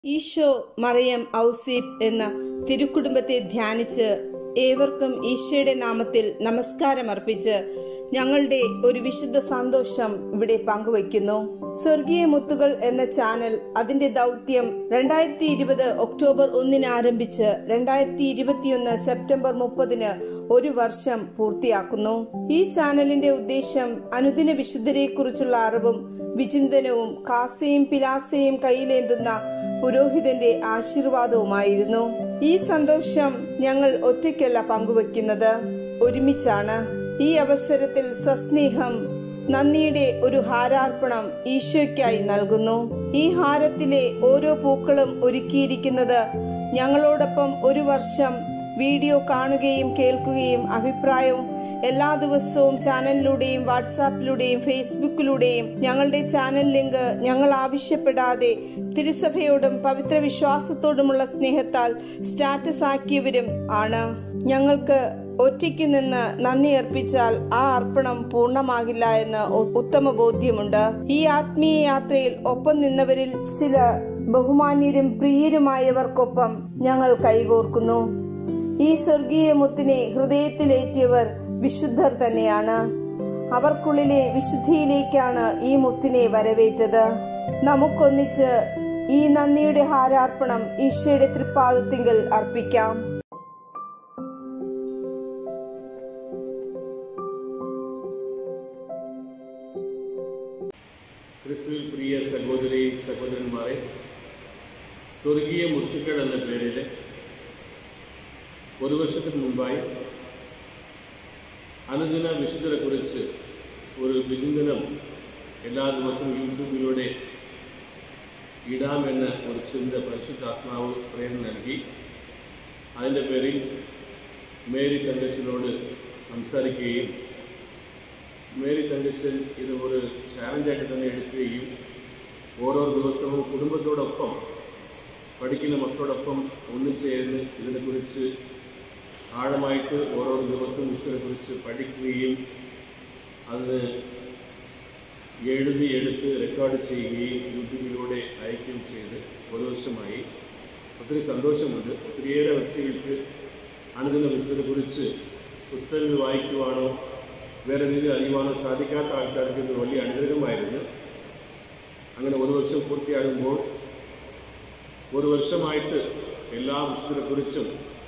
ഈശോ മറിയം ഔസീബ് എന്ന തിരുക്കുടുംബത്തെ ധ്യാനിച്ച് ഏവർക്കും ഈശോയുടെ നാമത്തിൽ നമസ്കാരം അർപ്പിച്ച് ഞങ്ങളുടെ ഒരു വിശുദ്ധ സന്തോഷം ഇവിടെ പങ്കുവയ്ക്കുന്നു സ്വർഗീയ മുത്തുകൾ എന്ന ചാനൽ അതിന്റെ ദൗത്യം രണ്ടായിരത്തി ഇരുപത് ഒക്ടോബർ ഒന്നിന് ആരംഭിച്ച് രണ്ടായിരത്തി ഇരുപത്തിയൊന്ന് സെപ്റ്റംബർ മുപ്പതിന് ഒരു വർഷം പൂർത്തിയാക്കുന്നു ഈ ചാനലിന്റെ ഉദ്ദേശം അനുദിന വിശുദ്ധരെ കുറിച്ചുള്ള അറിവും വിചിന്തനവും കാസയും പിലാസയും കയ്യിലേന്തുന്ന പുരോഹിതന്റെ ആശീർവാദവുമായിരുന്നു ഈ സന്തോഷം ഞങ്ങൾ ഒറ്റയ്ക്കല്ല പങ്കുവെക്കുന്നത് ഒരുമിച്ചാണ് ഈ അവസരത്തിൽ സസ്നേഹം നന്ദിയുടെ ഒരു ഹാരാർപ്പണം ഈശോയ്ക്കായി നൽകുന്നു ഈ ഹാരത്തിലെ ഓരോ പൂക്കളും ഒരുക്കിയിരിക്കുന്നത് ഞങ്ങളോടൊപ്പം ഒരു വർഷം വീഡിയോ കാണുകയും കേൾക്കുകയും അഭിപ്രായവും എല്ലാ ദിവസവും ചാനലിലൂടെയും വാട്സാപ്പിലൂടെയും ഫേസ്ബുക്കിലൂടെയും ഞങ്ങളുടെ ചാനൽ ലിങ്ക് ഞങ്ങൾ ആവശ്യപ്പെടാതെ തിരുസഭയോടും പവിത്ര വിശ്വാസത്തോടുമുള്ള സ്നേഹത്താൽ സ്റ്റാറ്റസ് ആക്കിയവരും ആണ് ഞങ്ങൾക്ക് ഒറ്റയ്ക്ക് നിന്ന് നന്ദി അർപ്പിച്ചാൽ ആ അർപ്പണം പൂർണ്ണമാകില്ല എന്ന് ഉ- ഉത്തമ ബോധ്യമുണ്ട് ഈ ആത്മീയ യാത്രയിൽ ഒപ്പം നിന്നവരിൽ ചില ബഹുമാന്യരും പ്രിയരുമായവർക്കൊപ്പം ഞങ്ങൾ കൈകോർക്കുന്നു ഈ സ്വർഗീയ മുത്തിനെ ഹൃദയത്തിലേറ്റിയവർ വിശുദ്ധർ തന്നെയാണ് അവർക്കുള്ളിലെ വിശുദ്ധിയിലേക്കാണ് ഈ മുത്തിനെ വരവേറ്റത് നമുക്കൊന്നിച്ച് ഈ നന്ദിയുടെ ഹാരാർപ്പണം ഈശോയുടെ തൃപ്പാദത്തിങ്കൽ അർപ്പിക്കാം ക്രിസ്തുവിൽ പ്രിയ സഹോദരി സഹോദരന്മാരെ സ്വർഗീയ മുത്തുക്കൾ എന്ന പേരിൽ ഒരു വർഷത്തിന് മുമ്പായി അനുദിന വിശുദ്ധരെ കുറിച്ച് ഒരു വിചിന്തനം എല്ലാ ദിവസവും യൂട്യൂബിലൂടെ ഇടാമെന്ന ഒരു ചിന്ത പരിശുദ്ധാത്മാവ് പ്രേരണ നൽകി അതിൻ്റെ പേരിൽ മേരി കണ്ടേഷനോട് സംസാരിക്കുകയും മേരി തങ്കച്ചൻ ഇത് ഒരു ചാലഞ്ചായിട്ട് തന്നെ എടുക്കുകയും ഓരോ ദിവസവും കുടുംബത്തോടൊപ്പം പഠിക്കുന്ന മക്കളോടൊപ്പം ഒന്നിച്ചേർന്ന് ഇതിനെക്കുറിച്ച് ആഴമായിട്ട് ഓരോ ദിവസവും വിഷയത്തെക്കുറിച്ച് പഠിക്കുകയും അത് എഴുതി എടുത്ത് റെക്കോർഡ് ചെയ്യുകയും യൂട്യൂബിലൂടെ അയക്കുകയും ചെയ്ത് ഒരു വർഷമായി ഒത്തിരി സന്തോഷമുണ്ട് ഒത്തിരിയേറെ വ്യക്തികൾക്ക് അനുദിന വിഷയത്തെക്കുറിച്ച് പുസ്തകങ്ങൾ വായിക്കുവാനോ വേറെ രീതിയിൽ അറിയുവാനോ സാധിക്കാത്ത ആൾക്കാർക്ക് ഇത് വലിയ അനുഗ്രഹമായിരുന്നു അങ്ങനെ ഒരു വർഷം പൂർത്തിയാകുമ്പോൾ ഒരു വർഷമായിട്ട് എല്ലാ വിശുദ്ധരെക്കുറിച്ചും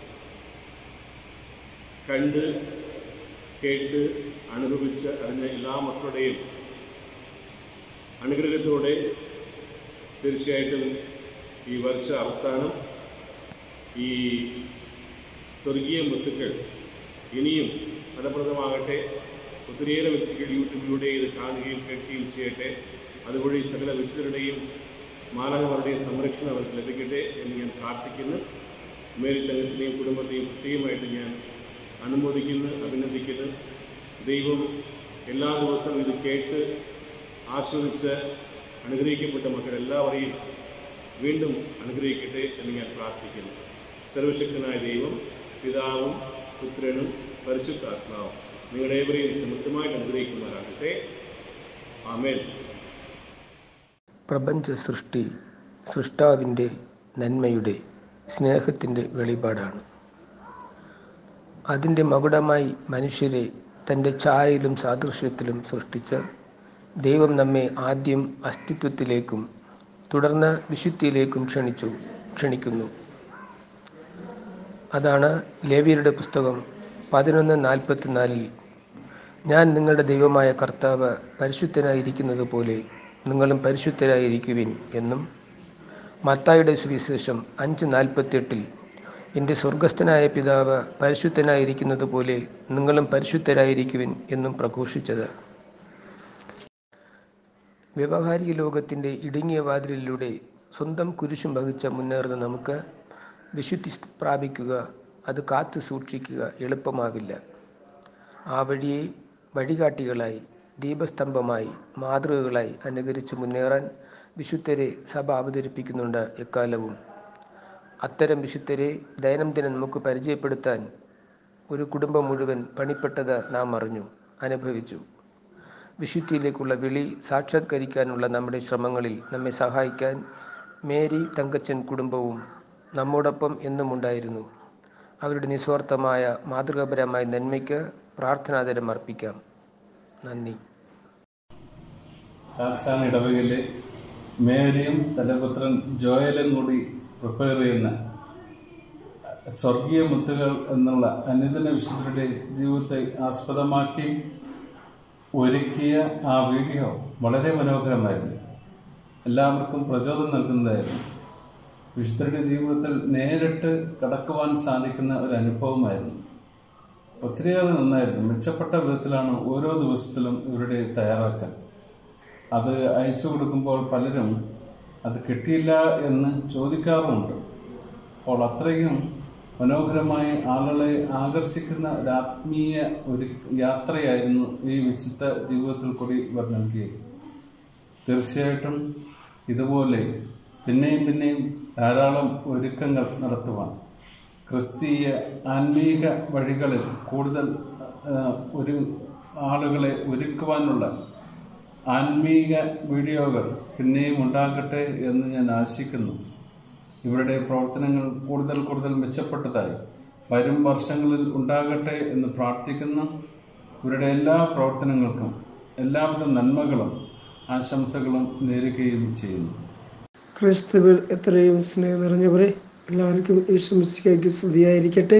കണ്ട് കേട്ട് അനുഭവിച്ച് അറിഞ്ഞ എല്ലാ മക്കളുടെയും അനുഗ്രഹത്തോടെ തീർച്ചയായിട്ടും ഈ വർഷ അവസാനം ഈ സ്വർഗീയ മുത്തുക്കൾ ഇനിയും ഫലപ്രദമാകട്ടെ ഒത്തിരിയേറെ വ്യക്തികൾ യൂട്യൂബിലൂടെ ഇത് കാണുകയും കേൾക്കുകയും ചെയ്യട്ടെ അതുവഴി സകല വിശുദ്ധരുടെയും മാനവരുടെയും സംരക്ഷണം അവർക്ക് ലഭിക്കട്ടെ എന്ന് ഞാൻ പ്രാർത്ഥിക്കുന്നു മേരി തങ്കച്ചിനെയും കുടുംബത്തെയും പ്രത്യേകമായിട്ട് ഞാൻ അനുമോദിക്കുന്നു അഭിനന്ദിക്കുന്നു ദൈവം എല്ലാ ദിവസവും ഇത് കേട്ട് ആസ്വദിച്ച് അനുഗ്രഹിക്കപ്പെട്ട മക്കൾ എല്ലാവരെയും വീണ്ടും അനുഗ്രഹിക്കട്ടെ എന്ന് ഞാൻ പ്രാർത്ഥിക്കുന്നു സർവശക്തനായ ദൈവം പിതാവും പുത്രനും പരിശുദ്ധാത്മാവും നിങ്ങളുടെ ഏവരെയും സമൃദ്ധമായിട്ട് അനുഗ്രഹിക്കുമാറാകട്ടെ ആമേൻ പ്രപഞ്ച സൃഷ്ടി സൃഷ്ടാവിൻ്റെ നന്മയുടെ സ്നേഹത്തിൻ്റെ വെളിപാടാണ് അതിൻ്റെ മകുടമായി മനുഷ്യരെ തൻ്റെ ഛായയിലും സാദൃശ്യത്തിലും സൃഷ്ടിച്ച ദൈവം നമ്മെ ആദ്യം അസ്തിത്വത്തിലേക്കും തുടർന്ന് വിശുദ്ധിയിലേക്കും ക്ഷണിച്ചു ക്ഷണിക്കുന്നു അതാണ് ലേവിയരുടെ പുസ്തകം പതിനൊന്ന് നാൽപ്പത്തിനാലിൽ ഞാൻ നിങ്ങളുടെ ദൈവമായ കർത്താവ് പരിശുദ്ധനായിരിക്കുന്നത് പോലെ നിങ്ങളും പരിശുദ്ധരായിരിക്കുവിൻ എന്നും മത്തായുടെ സുവിശേഷം അഞ്ച് നാൽപ്പത്തിയെട്ടിൽ എൻ്റെ സ്വർഗസ്ഥനായ പിതാവ് പരിശുദ്ധനായിരിക്കുന്നത് പോലെ നിങ്ങളും പരിശുദ്ധരായിരിക്കുവിൻ എന്നും പ്രഘോഷിച്ചത് വ്യവഹാരിക ലോകത്തിൻ്റെ ഇടുങ്ങിയ വാതിലിലൂടെ സ്വന്തം കുരിശും വഹിച്ച മുന്നേറുന്ന നമുക്ക് വിശുദ്ധി പ്രാപിക്കുക അത് കാത്തു സൂക്ഷിക്കുക എളുപ്പമാവില്ല ആ വഴിയെ വഴികാട്ടികളായി ദീപസ്തംഭമായി മാതൃകകളായി അനുകരിച്ച് മുന്നേറാൻ വിശുദ്ധരെ സഭ അവതരിപ്പിക്കുന്നുണ്ട് എക്കാലവും അത്തരം വിശുദ്ധരെ ദൈനംദിനം നമുക്ക് പരിചയപ്പെടുത്താൻ ഒരു കുടുംബം മുഴുവൻ പണിപ്പെട്ടത് നാം അറിഞ്ഞു അനുഭവിച്ചു വിശുദ്ധിയിലേക്കുള്ള വിളി സാക്ഷാത്കരിക്കാനുള്ള നമ്മുടെ ശ്രമങ്ങളിൽ നമ്മെ സഹായിക്കാൻ മേരി തങ്കച്ചൻ കുടുംബവും നമ്മോടൊപ്പം എന്നും ഉണ്ടായിരുന്നു അവരുടെ നിസ്വാർത്ഥമായ മാതൃകാപരമായ നന്മയ്ക്ക് പ്രാർത്ഥനാതരം അർപ്പിക്കാം നന്ദി കാച്ചാൻ ഇടവകയിലെ മേരിയും തൻ്റെ പുത്രൻ ജോയലും കൂടി പ്രിപ്പയർ ചെയ്യുന്ന സ്വർഗീയ മുത്തുകൾ എന്നുള്ള അനുദിന വിശുദ്ധരുടെ ജീവിതത്തെ ആസ്പദമാക്കി ഒരുക്കിയ ആ വീഡിയോ വളരെ മനോഹരമായിരുന്നു എല്ലാവർക്കും പ്രചോദനം നൽകുന്നതായിരുന്നു വിശുദ്ധരുടെ ജീവിതത്തിൽ നേരിട്ട് കടക്കുവാൻ സാധിക്കുന്ന ഒരു അനുഭവമായിരുന്നു ഒത്തിരിയേറെ നന്നായിരുന്നു മെച്ചപ്പെട്ട വിധത്തിലാണ് ഓരോ ദിവസത്തിലും ഇവരുടെ തയ്യാറാക്കൽ അത് അയച്ചു കൊടുക്കുമ്പോൾ പലരും അത് കിട്ടിയില്ല എന്ന് ചോദിക്കാറുമുണ്ട് അപ്പോൾ അത്രയും മനോഹരമായി ആളുകളെ ആകർഷിക്കുന്ന ഒരു ആത്മീയ ഒരു യാത്രയായിരുന്നു ഈ വിശുദ്ധ ജീവിതത്തിൽ കൂടി ഇവർ നൽകിയത് തീർച്ചയായിട്ടും ഇതുപോലെ പിന്നെയും പിന്നെയും ധാരാളം ഒരുക്കങ്ങൾ നടത്തുവാൻ ക്രിസ്തീയ ആത്മീക വഴികളിൽ കൂടുതൽ ആ, ഒരു ആളുകളെ ഒരുക്കുവാനുള്ള ആത്മീക വീഡിയോകൾ പിന്നെയും ഉണ്ടാകട്ടെ എന്ന് ഞാൻ ആശിക്കുന്നു ഇവരുടെ പ്രവർത്തനങ്ങൾ കൂടുതൽ കൂടുതൽ മെച്ചപ്പെട്ടതായി വരും വർഷങ്ങളിൽ ഉണ്ടാകട്ടെ എന്ന് പ്രാർത്ഥിക്കുന്നു ഇവരുടെ എല്ലാ പ്രവർത്തനങ്ങൾക്കും എല്ലാവിധ നന്മകളും ആശംസകളും നേരുകയും ചെയ്യുന്നു ക്രിസ്തുവിൽ എത്രയും സ്നേഹം നിറഞ്ഞവരെ എല്ലാവർക്കും യേശുമിശിക്കായ്ക്ക് സ്തുതിയായിരിക്കട്ടെ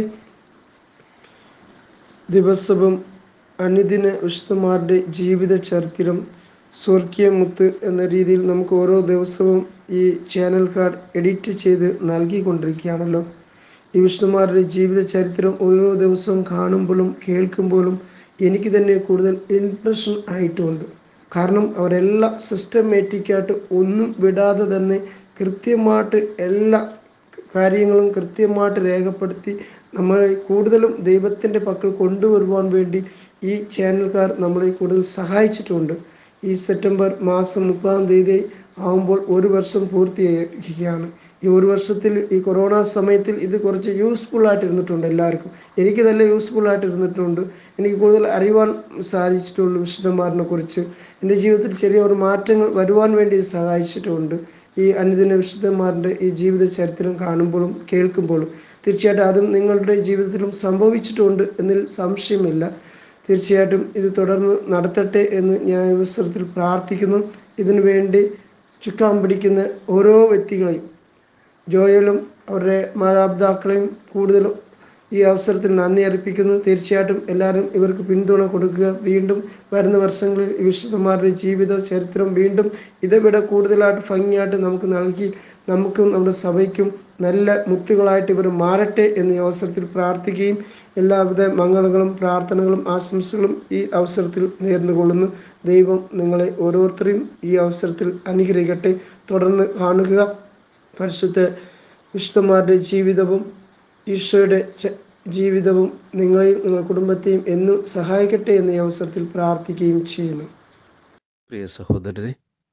ദിവസവും അനുദിന വിശുദ്ധന്മാരുടെ ജീവിത ചരിത്രം സ്വർഗീയ മുത്ത് എന്ന രീതിയിൽ നമുക്ക് ഓരോ ദിവസവും ഈ ചാനൽ കാർഡ് എഡിറ്റ് ചെയ്ത് നൽകിക്കൊണ്ടിരിക്കുകയാണല്ലോ ഈ വിഷ്ണുമാരുടെ ജീവിത ചരിത്രം ഓരോ ദിവസവും കാണുമ്പോഴും കേൾക്കുമ്പോഴും എനിക്ക് തന്നെ കൂടുതൽ ഇൻട്രഷൻ ആയിട്ടുണ്ട് കാരണം അവരെല്ലാം സിസ്റ്റമാറ്റിക്കായിട്ട് ഒന്നും വിടാതെ തന്നെ കൃത്യമായിട്ട് എല്ലാ കാര്യങ്ങളും കൃത്യമായിട്ട് രേഖപ്പെടുത്തി നമ്മളെ കൂടുതലും ദൈവത്തിൻ്റെ പക്കൽ കൊണ്ടുവരുവാൻ വേണ്ടി ഈ ചാനൽക്കാർ നമ്മളെ കൂടുതൽ സഹായിച്ചിട്ടുണ്ട് ഈ സെപ്റ്റംബർ മാസം മുപ്പതാം തീയതി ആകുമ്പോൾ ഒരു വർഷം പൂർത്തിയായിരിക്കുകയാണ് ഈ ഒരു വർഷത്തിൽ ഈ കൊറോണ സമയത്തിൽ ഇത് കുറച്ച് യൂസ്ഫുൾ ആയിട്ട് ഇരുന്നിട്ടുണ്ട് എല്ലാവർക്കും എനിക്ക് നല്ല യൂസ്ഫുൾ ആയിട്ട് ഇരുന്നിട്ടുണ്ട് എനിക്ക് കൂടുതൽ അറിയുവാൻ സാധിച്ചിട്ടുള്ളൂ വിശുദ്ധന്മാരിനെ കുറിച്ച് എൻ്റെ ജീവിതത്തിൽ ചെറിയ ഒരു മാറ്റങ്ങൾ വരുവാൻ വേണ്ടി ഇത് സഹായിച്ചിട്ടുണ്ട് ഈ അനുദിന വിശുദ്ധന്മാരുടെ ഈ ജീവിത ചരിത്രം കാണുമ്പോഴും കേൾക്കുമ്പോഴും തീർച്ചയായിട്ടും അതും നിങ്ങളുടെ ജീവിതത്തിലും സംഭവിച്ചിട്ടുണ്ട് എന്നതിൽ സംശയമില്ല തീർച്ചയായിട്ടും ഇത് തുടർന്ന് നടത്തട്ടെ എന്ന് ഞാൻ ഈ അവസരത്തിൽ പ്രാർത്ഥിക്കുന്നു ഇതിനു വേണ്ടി ചുക്കാൻ പിടിക്കുന്ന ഓരോ വ്യക്തികളെയും ജോയലും അവരുടെ മാതാപിതാക്കളെയും കൂടുതലും ഈ അവസരത്തിൽ നന്ദി അർപ്പിക്കുന്നു തീർച്ചയായിട്ടും എല്ലാവരും ഇവർക്ക് പിന്തുണ കൊടുക്കുക വീണ്ടും വരുന്ന വർഷങ്ങളിൽ ഈ വിശുദ്ധന്മാരുടെ ജീവിത ചരിത്രം വീണ്ടും ഇതവിടെ കൂടുതലായിട്ട് ഭംഗിയായിട്ട് നമുക്ക് നൽകി നമുക്കും നമ്മുടെ സഭയ്ക്കും നല്ല മുത്തുകളായിട്ട് ഇവർ മാറട്ടെ എന്ന് ഈ അവസരത്തിൽ പ്രാർത്ഥിക്കുകയും എല്ലാവിധ മംഗളങ്ങളും പ്രാർത്ഥനകളും ആശംസകളും ഈ അവസരത്തിൽ നേർന്നുകൊള്ളുന്നു ദൈവം നിങ്ങളെ ഓരോരുത്തരെയും ഈ അവസരത്തിൽ അനുഗ്രഹിക്കട്ടെ തുടർന്ന് കാണുക പരിശുദ്ധ വിശുദ്ധന്മാരുടെ ജീവിതവും ഈശോയുടെ ച- ജീവിതവും നിങ്ങളെയും നിങ്ങളുടെ കുടുംബത്തെയും എന്നും സഹായിക്കട്ടെ എന്ന് ഈ അവസരത്തിൽ പ്രാർത്ഥിക്കുകയും ചെയ്യുന്നു പ്രിയ സഹോദരരെ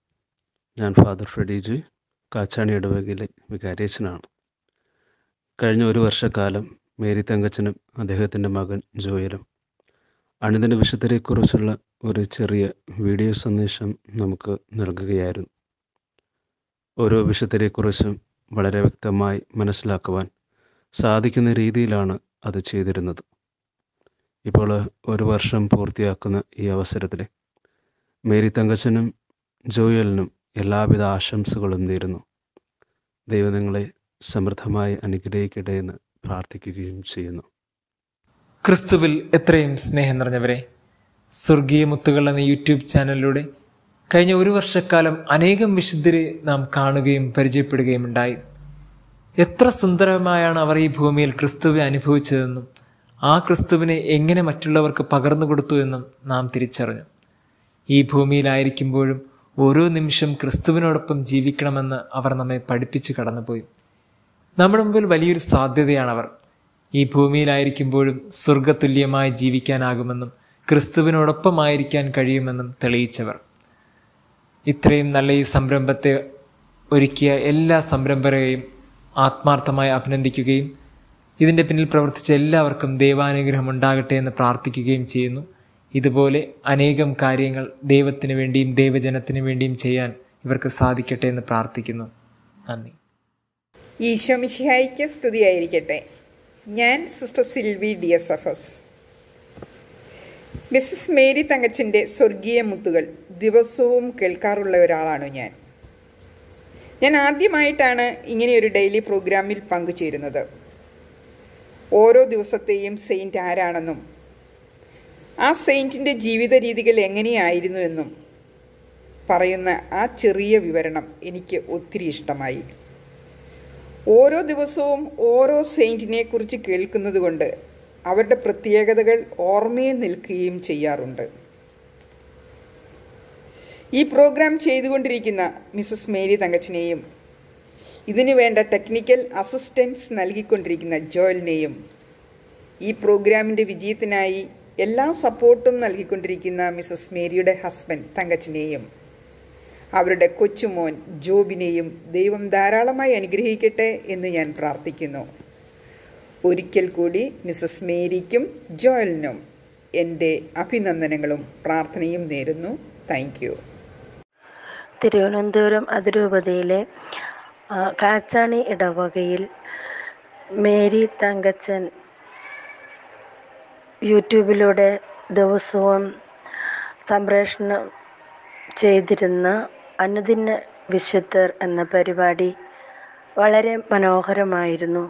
ഞാൻ ഫാദർ ഫ്രെഡിജി കാച്ചാണി ഇടവകയിലെ വികാരിയച്ഛനാണ് കഴിഞ്ഞ ഒരു വർഷക്കാലം മേരി തങ്കച്ചനും അദ്ദേഹത്തിൻ്റെ മകൻ ജോയലും അണിദിന വിശുദ്ധരെക്കുറിച്ചുള്ള ഒരു ചെറിയ വീഡിയോ സന്ദേശം നമുക്ക് നൽകുകയായിരുന്നു ഓരോ വിശുദ്ധരെക്കുറിച്ചും വളരെ വ്യക്തമായി മനസ്സിലാക്കുവാൻ സാധിക്കുന്ന രീതിയിലാണ് അത് ചെയ്തിരുന്നത് ഇപ്പോൾ ഒരു വർഷം പൂർത്തിയാക്കുന്ന ഈ അവസരത്തിൽ മേരി തങ്കച്ചനും ജോയലിനും എല്ലാവിധ ആശംസകളും നേരുന്നു ദൈവം നിങ്ങളെ സമൃദ്ധമായി അനുഗ്രഹിക്കട്ടെ എന്ന് പ്രാർത്ഥിക്കുകയും ചെയ്യുന്നു ക്രിസ്തുവിൽ എത്രയും സ്നേഹം നിറഞ്ഞവരെ സ്വർഗീയ മുത്തുകൾ എന്ന യൂട്യൂബ് ചാനലിലൂടെ കഴിഞ്ഞ ഒരു വർഷക്കാലം അനേകം വിശുദ്ധരെ നാം കാണുകയും പരിചയപ്പെടുകയും ഉണ്ടായി എത്ര സുന്ദരമായാണ് അവർ ഈ ഭൂമിയിൽ ക്രിസ്തുവിനെ അനുഭവിച്ചതെന്നും ആ ക്രിസ്തുവിനെ എങ്ങനെ മറ്റുള്ളവർക്ക് പകർന്നു കൊടുത്തു എന്നും നാം തിരിച്ചറിഞ്ഞു ഈ ഭൂമിയിലായിരിക്കുമ്പോഴും ഓരോ നിമിഷം ക്രിസ്തുവിനോടൊപ്പം ജീവിക്കണമെന്ന് അവർ നമ്മെ പഠിപ്പിച്ച് കടന്നുപോയി നമ്മുടെ മുമ്പിൽ വലിയൊരു സാധ്യതയാണ് അവർ ഈ ഭൂമിയിലായിരിക്കുമ്പോഴും സ്വർഗതുല്യമായി ജീവിക്കാനാകുമെന്നും ക്രിസ്തുവിനോടൊപ്പമായിരിക്കാൻ കഴിയുമെന്നും തെളിയിച്ചവർ ഇത്രയും നല്ല ഈ സംരംഭത്തെ ഒരുക്കിയ എല്ലാ സംരംഭകരെയും ആത്മാർത്ഥമായി അഭിനന്ദിക്കുകയും ഇതിൻ്റെ പിന്നിൽ പ്രവർത്തിച്ച എല്ലാവർക്കും ദൈവാനുഗ്രഹം ഉണ്ടാകട്ടെ എന്ന് പ്രാർത്ഥിക്കുകയും ചെയ്യുന്നു ഇതുപോലെ അനേകം കാര്യങ്ങൾ ദൈവത്തിന് വേണ്ടിയും ദൈവജനത്തിന് വേണ്ടിയും ചെയ്യാൻ ഇവർക്ക് സാധിക്കട്ടെ എന്ന് പ്രാർത്ഥിക്കുന്നു നന്ദി ഈശോമിശിഹായിക്ക് സ്തുതിയായിരിക്കട്ടെ ഞാൻ sister Silvy D S F S Mrs Mary തങ്കച്ചിൻ്റെ സ്വർഗീയ മുത്തുകൾ ദിവസവും കേൾക്കാറുള്ള ഒരാളാണ് ഞാൻ ഞാൻ ആദ്യമായിട്ടാണ് ഇങ്ങനെയൊരു ഡെയിലി പ്രോഗ്രാമിൽ പങ്കുചേരുന്നത് ഓരോ ദിവസത്തെയും സെയിൻറ്റ് ആരാണെന്നും ആ സെയിൻറ്റിൻ്റെ ജീവിത രീതികൾ എങ്ങനെയായിരുന്നു എന്നും പറയുന്ന ആ ചെറിയ വിവരണം എനിക്ക് ഒത്തിരി ഇഷ്ടമായി ഓരോ ദിവസവും ഓരോ സെയിൻറ്റിനെ കുറിച്ച് കേൾക്കുന്നത് കൊണ്ട് അവരുടെ പ്രത്യേകതകൾ ഓർമ്മയിൽ നിൽക്കുകയും ചെയ്യാറുണ്ട് ഈ പ്രോഗ്രാം ചെയ്തുകൊണ്ടിരിക്കുന്ന മിസസ് മേരി തങ്കച്ചനെയും ഇതിനു വേണ്ട ടെക്നിക്കൽ അസിസ്റ്റൻസ് നൽകിക്കൊണ്ടിരിക്കുന്ന ജോയലിനെയും ഈ പ്രോഗ്രാമിൻ്റെ വിജയത്തിനായി എല്ലാ സപ്പോർട്ടും നൽകിക്കൊണ്ടിരിക്കുന്ന മിസസ് മേരിയുടെ ഹസ്ബൻഡ് തങ്കച്ചനെയും അവരുടെ കൊച്ചുമോൻ ജോബിനെയും ദൈവം ധാരാളമായി അനുഗ്രഹിക്കട്ടെ എന്ന് ഞാൻ പ്രാർത്ഥിക്കുന്നു ഒരിക്കൽ കൂടി മിസസ് മേരിക്കും ജോയലിനും എൻ്റെ അഭിനന്ദനങ്ങളും പ്രാർത്ഥനയും നേരുന്നു താങ്ക് യു തിരുവനന്തപുരം അതിരൂപതയിലെ ആ, കാച്ചാണി ഇടവകയിൽ മേരി തങ്കച്ചൻ യൂട്യൂബിലൂടെ ദിവസവും സംപ്രേഷണം ചെയ്തിരുന്ന അനുദിന വിശുദ്ധർ എന്ന പരിപാടി വളരെ മനോഹരമായിരുന്നു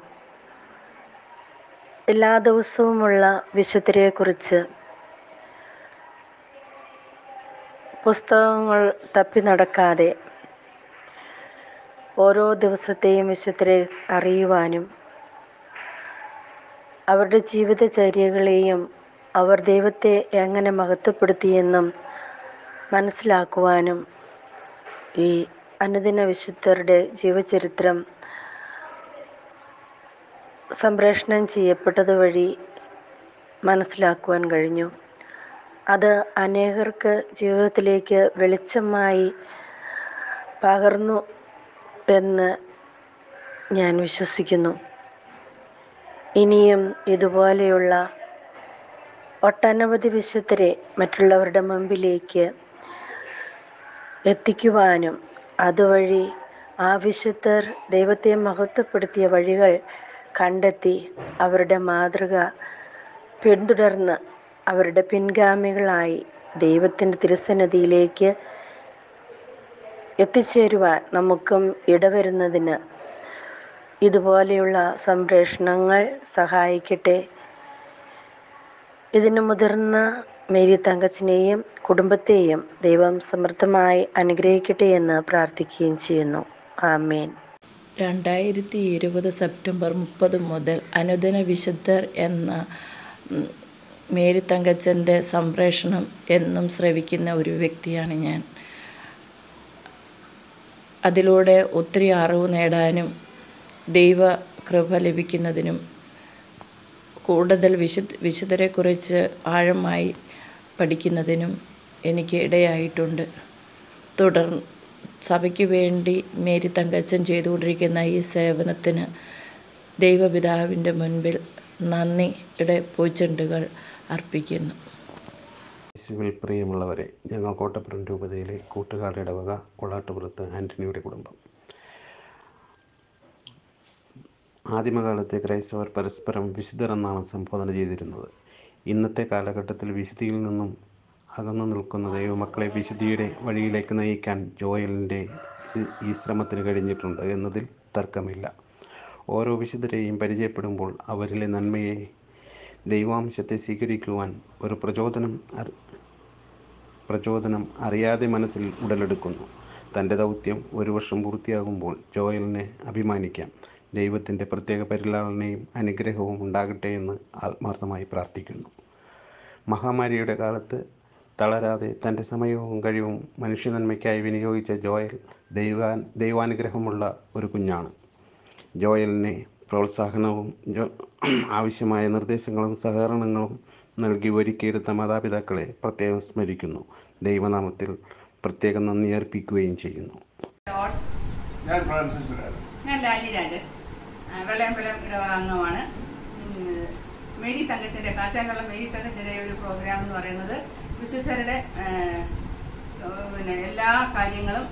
എല്ലാ ദിവസവുമുള്ള വിശുദ്ധരെക്കുറിച്ച് പുസ്തകങ്ങൾ തപ്പി നടക്കാതെ ഓരോ ദിവസത്തെയും വിശുദ്ധരെ അറിയുവാനും അവരുടെ ജീവിതചര്യകളെയും അവർ ദൈവത്തെ എങ്ങനെ മഹത്വപ്പെടുത്തിയെന്നും മനസ്സിലാക്കുവാനും ഈ അനുദിന വിശുദ്ധരുടെ ജീവചരിത്രം സംപ്രേഷണം ചെയ്യപ്പെട്ടത് വഴി മനസ്സിലാക്കുവാൻ കഴിഞ്ഞു അത് അനേകർക്ക് ജീവിതത്തിലേക്ക് വെളിച്ചമായി പകർന്നു എന്ന് ഞാൻ വിശ്വസിക്കുന്നു ഇനിയും ഇതുപോലെയുള്ള ഒട്ടനവധി വിശുദ്ധരെ മറ്റുള്ളവരുടെ മുമ്പിലേക്ക് എത്തിക്കുവാനും അതുവഴി ആ വിശുദ്ധർ ദൈവത്തെ മഹത്വപ്പെടുത്തിയ വഴികൾ കണ്ടെത്തി അവരുടെ മാതൃക പിന്തുടർന്ന് അവരുടെ പിൻഗാമികളായി ദൈവത്തിൻ്റെ തിരുസന്നിധിയിലേക്ക് എത്തിച്ചേരുവാൻ നമുക്കും ഇടവരുന്നതിന് ഇതുപോലെയുള്ള സംപ്രേഷണങ്ങൾ സഹായിക്കട്ടെ ഇതിന് മുതിർന്ന മേരി തങ്കച്ചിനെയും കുടുംബത്തെയും ദൈവം സമൃദ്ധമായി അനുഗ്രഹിക്കട്ടെ എന്ന് പ്രാർത്ഥിക്കുകയും ചെയ്യുന്നു ആമേൻ രണ്ടായിരത്തി ഇരുപത് സെപ്റ്റംബർ മുപ്പത് മുതൽ അനുദിന വിശുദ്ധർ എന്ന ഉം, മേരി തങ്കച്ചൻ്റെ സംപ്രേഷണം എന്നും ശ്രവിക്കുന്ന ഒരു വ്യക്തിയാണ് ഞാൻ അതിലൂടെ ഒത്തിരി അറിവ് നേടാനും ദൈവ കൃപ ലഭിക്കുന്നതിനും കൂടുതൽ വിശുദ്ധ വിശുദ്ധരെക്കുറിച്ച് ആഴമായി പഠിക്കുന്നതിനും എനിക്ക് ഇടയായിട്ടുണ്ട് തുടർന്ന് സഭയ്ക്ക് വേണ്ടി മേരി തങ്കച്ചൻ ചെയ്തുകൊണ്ടിരിക്കുന്ന ഈ സേവനത്തിന് ദൈവപിതാവിൻ്റെ മുൻപിൽ നന്ദിയുടെ പൂച്ചെണ്ടുകൾ അർപ്പിക്കുന്നു യേശുവിൽ പ്രിയമുള്ളവരെ ഞങ്ങൾ കോട്ടപ്പുറം രൂപതയിലെ കൂട്ടുകാട് ഇടവക കൊളാട്ടുപുറത്ത് ആൻ്റണിയുടെ കുടുംബം ആദിമകാലത്തെ ക്രൈസ്തവർ പരസ്പരം വിശുദ്ധർ എന്നാണ് സംബോധന ചെയ്തിരുന്നത് ഇന്നത്തെ കാലഘട്ടത്തിൽ വിശുദ്ധിയിൽ നിന്നും അകന്നു നിൽക്കുന്ന ദൈവമക്കളെ വിശുദ്ധിയുടെ വഴിയിലേക്ക് നയിക്കാൻ ജോയലിൻ്റെ ഈ- ഈ ശ്രമത്തിന് കഴിഞ്ഞിട്ടുണ്ട് എന്നതിൽ തർക്കമില്ല ഓരോ വിശുദ്ധരെയും പരിചയപ്പെടുമ്പോൾ അവരിലെ നന്മയെ ദൈവാംശത്തെ സ്വീകരിക്കുവാൻ ഒരു പ്രചോദനം അറി- പ്രചോദനം അറിയാതെ മനസ്സിൽ ഉടലെടുക്കുന്നു തൻ്റെ ദൗത്യം ഒരു വർഷം പൂർത്തിയാകുമ്പോൾ ജോയലിനെ അഭിമാനിക്കാം ദൈവത്തിൻ്റെ പ്രത്യേക പരിലാളനയും അനുഗ്രഹവും ഉണ്ടാകട്ടെ എന്ന് ആത്മാർത്ഥമായി പ്രാർത്ഥിക്കുന്നു മഹാമാരിയുടെ കാലത്ത് തളരാതെ തൻ്റെ സമയവും കഴിവും മനുഷ്യനന്മയ്ക്കായി വിനിയോഗിച്ച ജോയൽ ദൈവാ ദൈവാനുഗ്രഹമുള്ള ഒരു കുഞ്ഞാണ് ജോയലിനെ പ്രോത്സാഹനവും ജോ ആവശ്യമായ നിർദ്ദേശങ്ങളും സഹകരണങ്ങളും നൽകി ഒരുക്കിയെടുത്ത മാതാപിതാക്കളെ പ്രത്യേകം സ്മരിക്കുന്നു ദൈവനാമത്തിൽ പ്രത്യേകം നന്ദി അർപ്പിക്കുകയും ചെയ്യുന്നു ഞാൻ ഫ്രാൻസിസ് രാജൻ ഞാൻ ലാലി രാജൻ ആ, വെള്ളയമ്പലം ഇടവക അംഗമാണ് ഉം, മേരി തങ്കച്ചൻ്റെ കാച്ചാനുള്ള മേരി തങ്കച്ചൻ്റെ ഒരു പ്രോഗ്രാം എന്ന് പറയുന്നത് വിശുദ്ധരുടെ ആ, പിന്നെ എല്ലാ കാര്യങ്ങളും ഉം,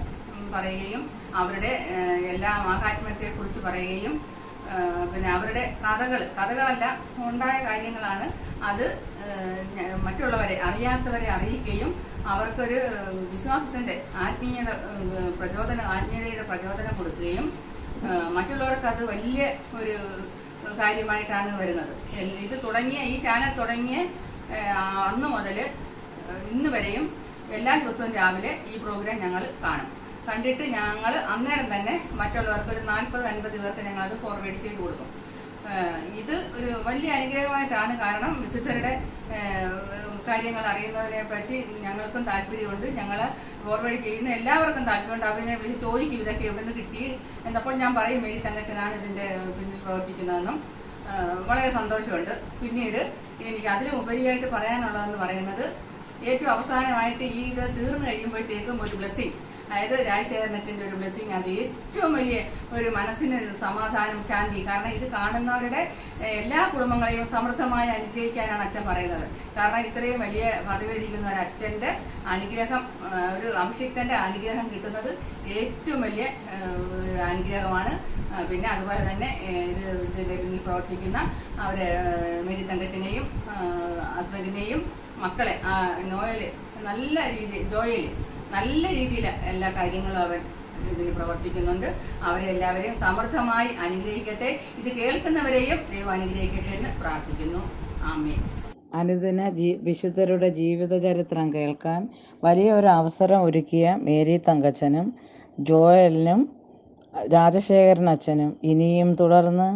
പറയുകയും അവരുടെ ഏഹ്, എല്ലാ മാഹാത്മ്യത്തെക്കുറിച്ച് പറയുകയും ഏഹ്, പിന്നെ അവരുടെ കഥകൾ കഥകളല്ല ഉണ്ടായ കാര്യങ്ങളാണ് അത് ഏഹ്, ഞ- മറ്റുള്ളവരെ അറിയാത്തവരെ അറിയിക്കുകയും അവർക്കൊരു വിശ്വാസത്തിന്റെ ആത്മീയത ഏഹ്, പ്രചോദനം ആത്മീയതയുടെ പ്രചോദനം കൊടുക്കുകയും ഏഹ്, മറ്റുള്ളവർക്ക് അത് വലിയ ഒരു കാര്യമായിട്ടാണ് വരുന്നത് എൽ- ഇത് തുടങ്ങിയ ഈ ചാനൽ തുടങ്ങിയ ഏഹ്, അന്ന് മുതൽ ഇന്ന് വരെയും എല്ലാ ദിവസവും രാവിലെ ഈ പ്രോഗ്രാം ഞങ്ങൾ കാണും കണ്ടിട്ട് ഞങ്ങൾ അന്നേരം തന്നെ മറ്റുള്ളവർക്ക് ഒരു നാൽപ്പത് അൻപത് പേർക്ക് ഞങ്ങൾ അത് ഫോർവേഡ് ചെയ്ത് കൊടുക്കും ഏഹ് ഇത് ഒരു വലിയ അനുഗ്രഹമായിട്ടാണ് കാരണം വിശുദ്ധരുടെ ഏഹ്, കാര്യങ്ങൾ അറിയുന്നതിനെ പറ്റി ഞങ്ങൾക്കും താല്പര്യമുണ്ട് ഞങ്ങൾ ഫോർവേഡ് ചെയ്യുന്ന എല്ലാവർക്കും താല്പര്യമുണ്ട് അവരിങ്ങനെ വിളിച്ച് ചോദിക്കും ഇതൊക്കെ എവിടെ നിന്ന് കിട്ടി എന്നപ്പോൾ ഞാൻ പറയും മേരി തങ്കച്ചനാണ് ഇതിന്റെ പിന്നിൽ പ്രവർത്തിക്കുന്നതെന്നും ഏഹ്, വളരെ സന്തോഷമുണ്ട് പിന്നീട് എനിക്ക് അതിലും ഉപരിയായിട്ട് പറയാനുള്ളതെന്ന് പറയുന്നത് ഏറ്റവും അവസാനമായിട്ട് ഈ ഇത് തീർന്നു കഴിയുമ്പോഴത്തേക്കും ഒരു ബ്ലെസ്സിങ് അതായത് രാജശേഖരൻ അച്ഛൻ്റെ ഒരു ബ്ലെസ്സിങ് അത് ഏറ്റവും വലിയ ഒരു മനസ്സിന് സമാധാനം ശാന്തി കാരണം ഇത് കാണുന്നവരുടെ ഏഹ്, എല്ലാ കുടുംബങ്ങളെയും സമൃദ്ധമായി അനുഗ്രഹിക്കാനാണ് അച്ഛൻ പറയുന്നത് കാരണം ഇത്രയും വലിയ പദവിയിരിക്കുന്ന ഒരു അച്ഛൻ്റെ അനുഗ്രഹം ഏഹ്, ഒരു അഭിഷിക്തന്റെ അനുഗ്രഹം കിട്ടുന്നത് ഏറ്റവും വലിയ ഏഹ്, ഒരു അനുഗ്രഹമാണ് ഏഹ്, പിന്നെ അതുപോലെ തന്നെ ഏഹ്, ഇത് ഇതിന്റെ പിന്നിൽ പ്രവർത്തിക്കുന്ന അവരെ ഏഹ്, മേരി തങ്കച്ചനെയും ഏഹ്, ഹസ്ബൻഡിനെയും മക്കളെ ആ, നോയല് നല്ല രീതിയിൽ ജോയല് നല്ല രീതിയിൽ എല്ലാ കാര്യങ്ങളും അവൻ ഇതിന് പ്രവർത്തിക്കുന്നുണ്ട് അവരെ എല്ലാവരെയും സമൃദ്ധമായി അനുഗ്രഹിക്കട്ടെ ഇത് കേൾക്കുന്നവരെയും ദൈവം അനുഗ്രഹിക്കട്ടെ എന്ന് പ്രാർത്ഥിക്കുന്നു ആമേ അനുദിന ജീ വിശുദ്ധരുടെ ജീവിതചരിത്രം കേൾക്കാൻ വലിയൊരു അവസരം ഒരുക്കിയ മേരി തങ്കച്ചനും ജോയലിനും രാജശേഖരൻ അച്ഛനും ഇനിയും തുടർന്ന്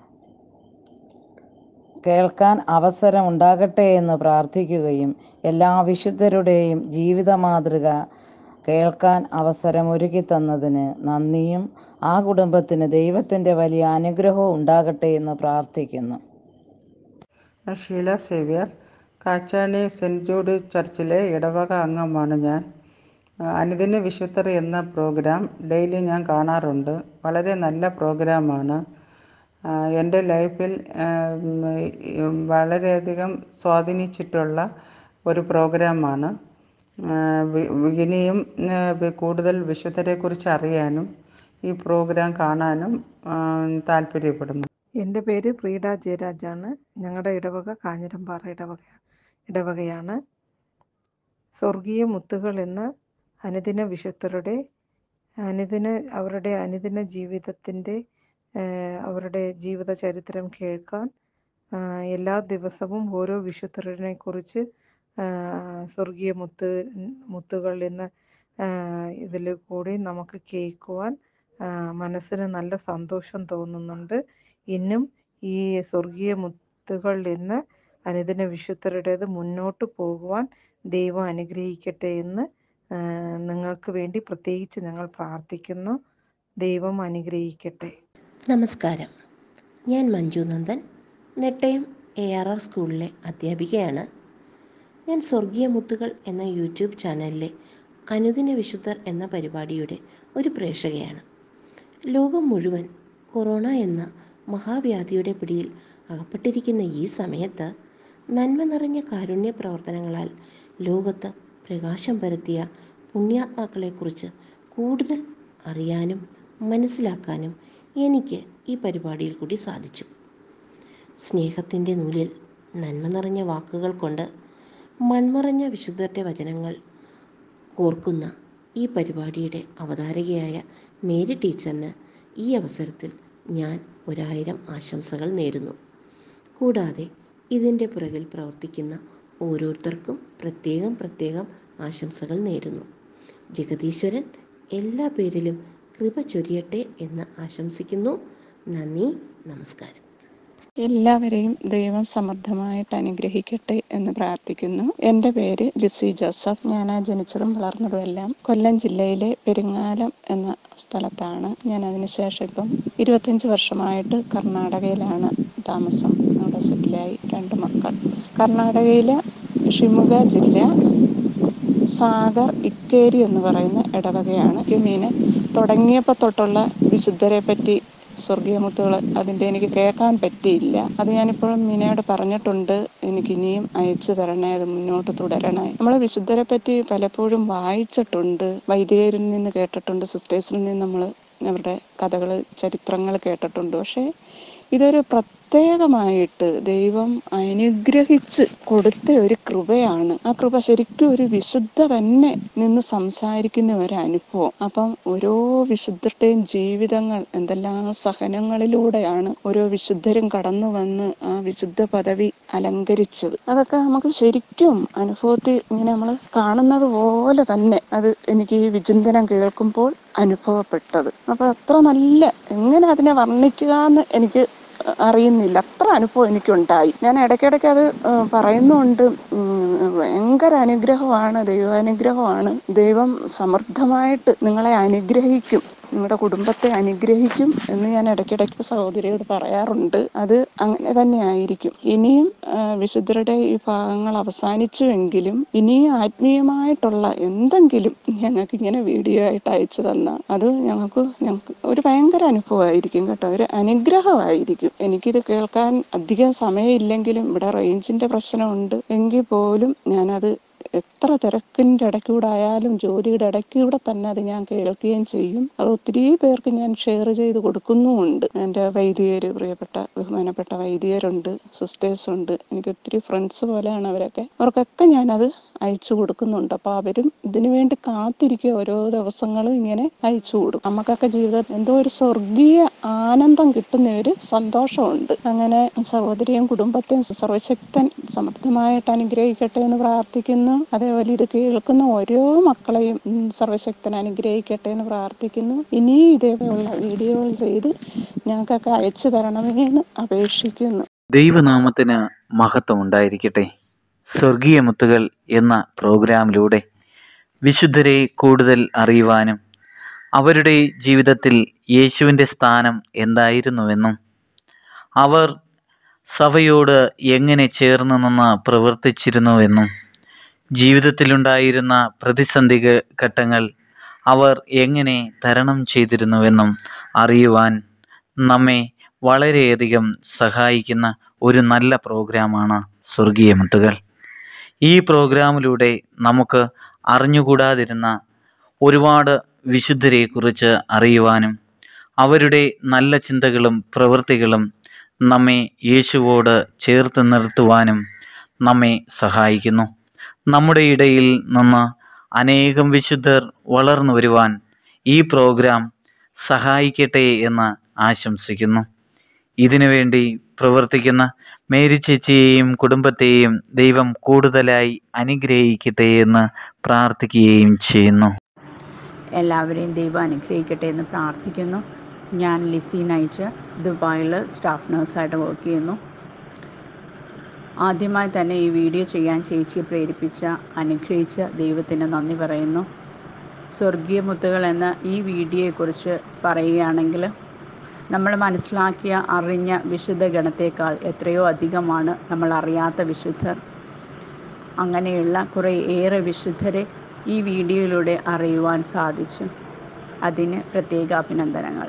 കേൾക്കാൻ അവസരം ഉണ്ടാകട്ടെ എന്ന് പ്രാർത്ഥിക്കുകയും എല്ലാ വിശുദ്ധരുടെയും ജീവിത മാതൃക കേൾക്കാൻ അവസരം ഒരുക്കി തന്നതിന് നന്ദിയും ആ കുടുംബത്തിന് ദൈവത്തിൻ്റെ വലിയ അനുഗ്രഹവും ഉണ്ടാകട്ടെ എന്ന് പ്രാർത്ഥിക്കുന്നു Sheela Xavier Kachani saint Jude ചർച്ചിലെ ഇടവക അംഗമാണ് ഞാൻ ആ, അനുദിന വിശുദ്ധർ എന്ന പ്രോഗ്രാം ഡെയിലി ഞാൻ കാണാറുണ്ട് വളരെ നല്ല പ്രോഗ്രാമാണ് ആ, എൻ്റെ ലൈഫിൽ ആ, ഉം, വളരെയധികം സ്വാധീനിച്ചിട്ടുള്ള ഒരു പ്രോഗ്രാമാണ് ആ, വി- ഇനിയും ആ, വി- കൂടുതൽ വിശുദ്ധരെക്കുറിച്ച് അറിയാനും ഈ പ്രോഗ്രാം കാണാനും ആ, താല്പര്യപ്പെടുന്നു എൻ്റെ പേര് പ്രീഡ ജയരാജാണ് ഞങ്ങളുടെ ഇടവക കാഞ്ഞിരമ്പാറ ഇടവക ഇടവകയാണ് സ്വർഗീയ മുത്തുകൾ എന്ന അനുദിന വിശുദ്ധരുടെ അനുദിന അവരുടെ അനുദിന ജീവിതത്തിൻ്റെ ഏഹ്, അവരുടെ ജീവിത ചരിത്രം കേൾക്കാൻ ആഹ്, എല്ലാ ദിവസവും ഓരോ വിശുദ്ധരെ കുറിച്ച് സ്വർഗീയ മുത്ത് മുത്തുകൾ എന്ന ഇതിൽ കൂടി നമുക്ക് കേൾക്കുവാൻ ആഹ്, മനസ്സിന് നല്ല സന്തോഷം തോന്നുന്നുണ്ട് ഇന്നും ഈ സ്വർഗീയ മുത്തുകൾ എന്ന അനുദിന വിശുദ്ധരുടേത് മുന്നോട്ട് പോകുവാൻ ദൈവം അനുഗ്രഹിക്കട്ടെ എന്ന് ആഹ്, നിങ്ങൾക്ക് വേണ്ടി പ്രത്യേകിച്ച് ഞങ്ങൾ പ്രാർത്ഥിക്കുന്നു ദൈവം അനുഗ്രഹിക്കട്ടെ നമസ്കാരം ഞാൻ Manju Nandan Nettayam A R R സ്കൂളിലെ അധ്യാപികയാണ് ഞാൻ സ്വർഗീയ മുത്തുകൾ എന്ന യൂട്യൂബ് ചാനലിലെ അനുദിന വിശുദ്ധർ എന്ന പരിപാടിയുടെ ഒരു പ്രേക്ഷകയാണ് ലോകം മുഴുവൻ കൊറോണ എന്ന മഹാവ്യാധിയുടെ പിടിയിൽ അകപ്പെട്ടിരിക്കുന്ന ഈ സമയത്ത് നന്മ നിറഞ്ഞ കാരുണ്യ പ്രവർത്തനങ്ങളാൽ ലോകത്ത് പ്രകാശം പരത്തിയ പുണ്യാത്മാക്കളെക്കുറിച്ച് കൂടുതൽ അറിയാനും മനസ്സിലാക്കാനും എനിക്ക് ഈ പരിപാടിയിൽ കൂടി സാധിച്ചു സ്നേഹത്തിൻ്റെ നൂലിൽ നന്മ നിറഞ്ഞ വാക്കുകൾ കൊണ്ട് മൺമറഞ്ഞ വിശുദ്ധരുടെ വചനങ്ങൾ കോർക്കുന്ന ഈ പരിപാടിയുടെ അവതാരകയായ മേരി ടീച്ചറിന് ഈ അവസരത്തിൽ ഞാൻ ഒരായിരം ആശംസകൾ നേരുന്നു കൂടാതെ ഇതിൻ്റെ പുറകിൽ പ്രവർത്തിക്കുന്ന ഓരോരുത്തർക്കും പ്രത്യേകം പ്രത്യേകം ആശംസകൾ നേരുന്നു ജഗദീശ്വരൻ എല്ലാ പേരിലും കൃപ ചൊരിയട്ടെ എന്ന് ആശംസിക്കുന്നു നന്ദി നമസ്കാരം എല്ലാവരെയും ദൈവം സമൃദ്ധമായിട്ട് അനുഗ്രഹിക്കട്ടെ എന്ന് പ്രാർത്ഥിക്കുന്നു എൻ്റെ പേര് ലിസി ജോസഫ് ഞാൻ ജനിച്ചതും വളർന്നതും എല്ലാം കൊല്ലം ജില്ലയിലെ പെരിങ്ങാലം എന്ന സ്ഥലത്താണ് ഞാൻ അതിനുശേഷം ഇപ്പം ഇരുപത്തഞ്ച് വർഷമായിട്ട് കർണാടകയിലാണ് താമസം അവിടെ സെറ്റിലായി രണ്ട് മക്കൾ കർണാടകയിലെ ഷിമുഗ ജില്ല സാഗർ ഇക്കേരി എന്ന് പറയുന്ന ഇടവകയാണ് യുമീന് തുടങ്ങിയപ്പോൾ തൊട്ടുള്ള വിശുദ്ധരെ പറ്റി സ്വർഗീയ മുത്തുകൾ അതിൻ്റെ എനിക്ക് കേൾക്കാൻ പറ്റിയില്ല അത് ഞാനിപ്പോഴും മീനയോട് പറഞ്ഞിട്ടുണ്ട് എനിക്ക് ഇനിയും അയച്ചു തരണേ അത് മുന്നോട്ട് തുടരണേ നമ്മൾ വിശുദ്ധരെ പറ്റി പലപ്പോഴും വായിച്ചിട്ടുണ്ട് വൈദികരിൽ നിന്ന് കേട്ടിട്ടുണ്ട് സിസ്റ്റേഴ്സിൽ നിന്ന് നമ്മൾ അവരുടെ കഥകൾ ചരിത്രങ്ങൾ കേട്ടിട്ടുണ്ട് പക്ഷേ ഇതൊരു പ്രത്യേകമായിട്ട് ദൈവം അനുഗ്രഹിച്ച് കൊടുത്ത ഒരു കൃപയാണ് ആ കൃപ ശരിക്കും ഒരു വിശുദ്ധ തന്നെ നിന്ന് സംസാരിക്കുന്ന ഒരു അനുഭവം അപ്പം ഓരോ വിശുദ്ധരുടെയും ജീവിതങ്ങൾ എന്തെല്ലാം സഹനങ്ങളിലൂടെയാണ് ഓരോ വിശുദ്ധരും കടന്നു വന്ന് ആ വിശുദ്ധ പദവി അലങ്കരിച്ചത് അതൊക്കെ നമുക്ക് ശരിക്കും അനുഭവത്തിൽ ഇങ്ങനെ നമ്മൾ കാണുന്നത് പോലെ തന്നെ അത് എനിക്ക് ഈ വിചിന്തനം കേൾക്കുമ്പോൾ അനുഭവപ്പെട്ടത് അപ്പൊ അത്ര നല്ല എങ്ങനെ അതിനെ വർണ്ണിക്കുക എന്ന് എനിക്ക് അറിയുന്നില്ല അത്ര അനുഭവം എനിക്കുണ്ടായി ഞാൻ ഇടയ്ക്കിടയ്ക്ക് അത് ഏഹ്, പറയുന്നുണ്ട് ഉം, ഭയങ്കര അനുഗ്രഹമാണ് ദൈവാനുഗ്രഹമാണ് ദൈവം സമൃദ്ധമായിട്ട് നിങ്ങളെ അനുഗ്രഹിക്കും നിങ്ങളുടെ കുടുംബത്തെ അനുഗ്രഹിക്കും എന്ന് ഞാൻ ഇടയ്ക്കിടയ്ക്ക് സഹോദരിയോട് പറയാറുണ്ട് അത് അങ്ങനെ തന്നെ ആയിരിക്കും ഇനിയും ആ, വിശുദ്ധരുടെ ഈ ഭാഗങ്ങൾ അവസാനിച്ചുവെങ്കിലും ഇനിയും ആത്മീയമായിട്ടുള്ള എന്തെങ്കിലും ഞങ്ങൾക്ക് ഇങ്ങനെ വീഡിയോ ആയിട്ട് അയച്ചു തന്ന അത് ഞങ്ങൾക്ക് ഞങ്ങൾക്ക് ഒരു ഭയങ്കര അനുഭവമായിരിക്കും കേട്ടോ ഒരു അനുഗ്രഹമായിരിക്കും എനിക്കിത് കേൾക്കാൻ അധികം സമയമില്ലെങ്കിലും ഇവിടെ റേഞ്ചിന്റെ പ്രശ്നമുണ്ട് എങ്കിൽ പോലും ഞാനത് എത്ര തിരക്കിൻ്റെ ഇടയ്ക്കൂടെ ആയാലും ജോലിയുടെ ഇടയ്ക്കൂടെ തന്നെ അത് ഞാൻ കേൾക്കുകയും ചെയ്യും അത് ഒത്തിരി പേർക്ക് ഞാൻ ഷെയർ ചെയ്ത് കൊടുക്കുന്നുമുണ്ട് എൻ്റെ വൈദികർ പ്രിയപ്പെട്ട ബഹുമാനപ്പെട്ട വൈദികരുണ്ട് സിസ്റ്റേഴ്സ് ഉണ്ട് എനിക്ക് ഒത്തിരി ഫ്രണ്ട്സ് പോലെയാണ് അവരൊക്കെ അവർക്കൊക്കെ ഞാനത് അയച്ചു കൊടുക്കുന്നുണ്ട് അപ്പോൾ അവരും ഇതിനു വേണ്ടി കാത്തിരിക്കുക ഓരോ ദിവസങ്ങളും ഇങ്ങനെ അയച്ചു കൊടുക്കും നമുക്കൊക്കെ ജീവിതത്തിൽ എന്തോ ഒരു സ്വർഗീയ ആനന്ദം കിട്ടുന്ന ഒരു സന്തോഷമുണ്ട് അങ്ങനെ സഹോദരിയും കുടുംബത്തെയും സർവശക്തൻ സമൃദ്ധമായിട്ട് അനുഗ്രഹിക്കട്ടെ എന്ന് പ്രാർത്ഥിക്കുന്നു അതേപോലെ ഇത് കേൾക്കുന്ന ഓരോ മക്കളെയും ഉം, സർവശക്തൻ അനുഗ്രഹിക്കട്ടെ എന്ന് പ്രാർത്ഥിക്കുന്നു ഇനിയും ഇതേപോലുള്ള വീഡിയോകൾ ചെയ്ത് ഞങ്ങൾക്കൊക്കെ അയച്ചു തരണമേ എന്ന് അപേക്ഷിക്കുന്നു ദൈവനാമത്തിന് മഹത്വം ഉണ്ടായിരിക്കട്ടെ സ്വർഗീയ മുത്തുകൾ എന്ന പ്രോഗ്രാമിലൂടെ വിശുദ്ധരെ കൂടുതൽ അറിയുവാനും അവരുടെ ജീവിതത്തിൽ യേശുവിൻ്റെ സ്ഥാനം എന്തായിരുന്നുവെന്നും അവർ സഭയോട് എങ്ങനെ ചേർന്ന് നിന്ന് പ്രവർത്തിച്ചിരുന്നുവെന്നും ജീവിതത്തിലുണ്ടായിരുന്ന പ്രതിസന്ധി ഘ- ഘട്ടങ്ങൾ അവർ എങ്ങനെ തരണം ചെയ്തിരുന്നുവെന്നും അറിയുവാൻ നമ്മെ വളരെയധികം സഹായിക്കുന്ന ഒരു നല്ല പ്രോഗ്രാമാണ് സ്വർഗീയ മുത്തുകൾ ഈ പ്രോഗ്രാമിലൂടെ നമുക്ക് അറിഞ്ഞുകൂടാതിരുന്ന ഒരുപാട് വിശുദ്ധരെക്കുറിച്ച് അറിയുവാനും അവരുടെ നല്ല ചിന്തകളും പ്രവൃത്തികളും നമ്മെ യേശുവോട് ചേർത്ത് നിർത്തുവാനും നമ്മെ സഹായിക്കുന്നു നമ്മുടെ ഇടയിൽ നിന്ന് അനേകം വിശുദ്ധർ വളർന്നു വരുവാൻ ഈ പ്രോഗ്രാം സഹായിക്കട്ടെ എന്ന് ആശംസിക്കുന്നു ഇതിനുവേണ്ടി പ്രവർത്തിക്കുന്ന മേരി ചേച്ചിയെയും കുടുംബത്തെയും ദൈവം കൂടുതലായി അനുഗ്രഹിക്കട്ടെ എന്ന് പ്രാർത്ഥിക്കുകയും ചെയ്യുന്നു എല്ലാവരെയും ദൈവം അനുഗ്രഹിക്കട്ടെ എന്ന് പ്രാർത്ഥിക്കുന്നു ഞാൻ ലിസി നയിച്ച് ദുബായിൽ സ്റ്റാഫ് നഴ്സായിട്ട് വർക്ക് ചെയ്യുന്നു ആദ്യമായി തന്നെ ഈ വീഡിയോ ചെയ്യാൻ ചേച്ചിയെ പ്രേരിപ്പിച്ച അനുഗ്രഹിച്ച ദൈവത്തിന് നന്ദി പറയുന്നു സ്വർഗീയ മുത്തുകൾ എന്ന ഈ വീഡിയോയെക്കുറിച്ച് പറയുകയാണെങ്കിൽ നമ്മൾ മനസ്സിലാക്കിയ അറിഞ്ഞ വിശുദ്ധ ഗണത്തേക്കാൾ എത്രയോ അധികമാണ് നമ്മൾ അറിയാത്ത വിശുദ്ധർ അങ്ങനെയുള്ള കുറേ ഏറെ വിശുദ്ധരെ ഈ വീഡിയോയിലൂടെ അറിയുവാൻ സാധിച്ചു അതിന് പ്രത്യേക അഭിനന്ദനങ്ങൾ